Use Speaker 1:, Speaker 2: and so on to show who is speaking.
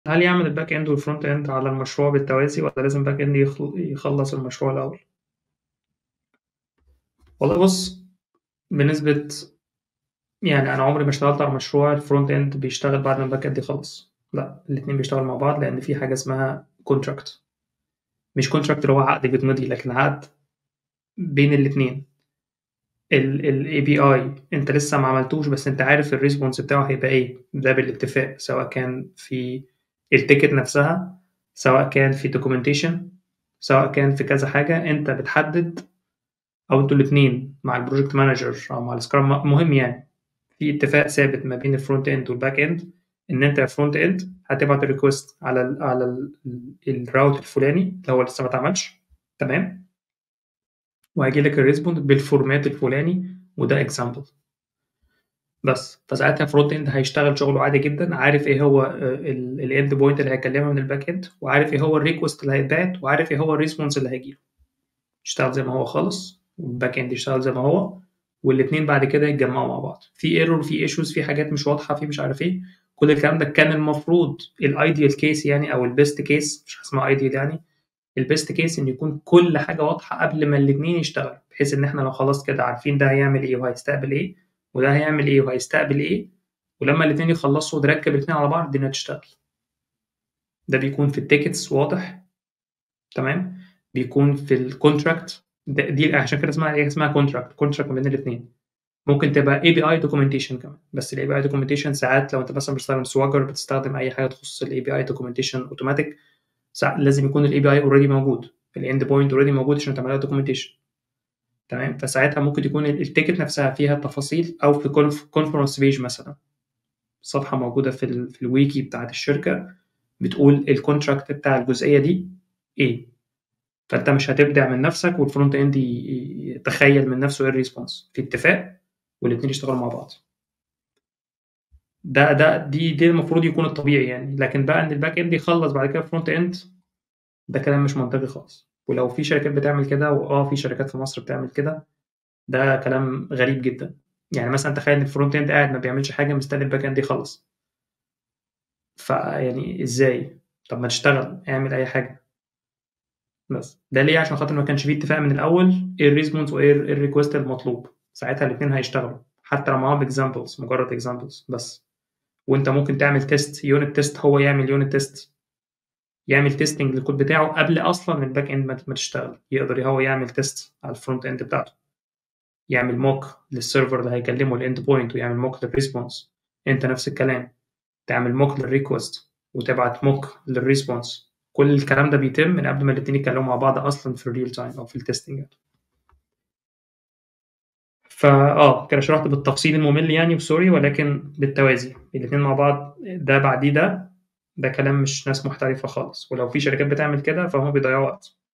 Speaker 1: هل يعمل الباك اند والفرونت اند على المشروع بالتوازي ولا لازم باك اند يخلص المشروع الاول والله بص بنسبة يعني انا عمري ما اشتغلت على مشروع الفرونت اند بيشتغل بعد ما الباك اند يخلص لا الاتنين بيشتغلوا مع بعض لان في حاجه اسمها كونتراكت مش كونتراكت اللي هو عقد بيتمضي لكن عقد بين الاتنين الاي بي اي انت لسه ما عملتوش بس انت عارف الريسبونس بتاعه هيبقى ايه ده بالاتفاق سواء كان في التيكت نفسها سواء كان في دوكيومنتيشن سواء كان في كذا حاجه انت بتحدد او انتوا الاثنين مع البروجكت مانجر او مع السكرام مهم يعني في اتفاق ثابت ما بين الفرونت اند والباك اند ان انت فرونت اند هتبعت الريكوست على ال على الراوت الفلاني اللي هو لسه ما اتعملش تمام وهيجي لك الريسبوند بالفورمات الفلاني وده اكزامبل بس فساعتها فرونت اند هيشتغل شغله عادي جدا عارف ايه هو الاند بوينت اللي هيكلمها من الباك اند وعارف ايه هو الريكوست اللي هيتبعت وعارف ايه هو الريسبونس اللي هيجيله يشتغل زي ما هو خالص والباك اند يشتغل زي ما هو والاثنين بعد كده يتجمعوا مع بعض في ايرور في ايشوز في حاجات مش واضحه في مش عارف ايه كل الكلام ده كان المفروض الايديال كيس يعني او البيست كيس مش اسمها ايديال يعني البيست كيس ان يكون كل حاجه واضحه قبل ما الاثنين يشتغلوا بحيث ان احنا لو خلاص كده عارفين ده هيعمل ايه وهيستقبل ايه وده هيعمل ايه وهيستقبل ايه ولما الاثنين يخلصوا نركب الاثنين على بعض الدنيا تشتغل ده بيكون في التيكتس واضح تمام بيكون في الكونتراكت دي عشان كده اسمها ايه اسمها كونتراكت كونتراكت ما بين الاثنين ممكن تبقى اي بي اي دوكيومنتيشن كمان بس الاي بي اي دوكيومنتيشن ساعات لو انت مثلا بتستخدم سواجر بتستخدم اي حاجه تخص الاي بي اي دوكيومنتيشن اوتوماتيك لازم يكون الاي بي اي اوريدي موجود الاند بوينت اوريدي موجود عشان تعملها دوكيومنتيشن تمام فساعتها ممكن تكون التيكت نفسها فيها تفاصيل او في كونفرنس بيج مثلا صفحه موجوده في, ال في الويكي بتاعت الشركه بتقول الكونتراكت بتاع الجزئيه دي ايه فانت مش هتبدع من نفسك والفرونت اند يتخيل من نفسه ايه الريسبونس في اتفاق والاثنين يشتغلوا مع بعض ده ده دي دي المفروض يكون الطبيعي يعني لكن بقى ان الباك اند يخلص بعد كده الفرونت اند ده كلام مش منطقي خالص ولو في شركات بتعمل كده واه في شركات في مصر بتعمل كده ده كلام غريب جدا يعني مثلا تخيل ان الفرونت اند قاعد ما بيعملش حاجه مستني الباك اند يخلص فيعني ازاي طب ما تشتغل اعمل اي حاجه بس ده ليه عشان خاطر ما كانش فيه اتفاق من الاول ايه الريسبونس وايه الريكوست المطلوب ساعتها الاثنين هيشتغلوا حتى لو معاهم اكزامبلز مجرد اكزامبلز بس وانت ممكن تعمل تيست يونت تيست هو يعمل يونت تيست يعمل تيستنج للكود بتاعه قبل اصلا الباك اند ما تشتغل يقدر هو يعمل تيست على الفرونت اند بتاعته يعمل موك للسيرفر اللي هيكلمه الاند بوينت ويعمل موك للريسبونس انت نفس الكلام تعمل موك للريكوست وتبعت موك للريسبونس كل الكلام ده بيتم من قبل ما الاثنين يتكلموا مع بعض اصلا في الريل تايم او في التستنج فا اه كده شرحت بالتفصيل الممل يعني وسوري ولكن بالتوازي الاثنين مع بعض ده بعديه ده ده كلام مش ناس محترفه خالص ولو في شركات بتعمل كده فهم بيضيعوا وقت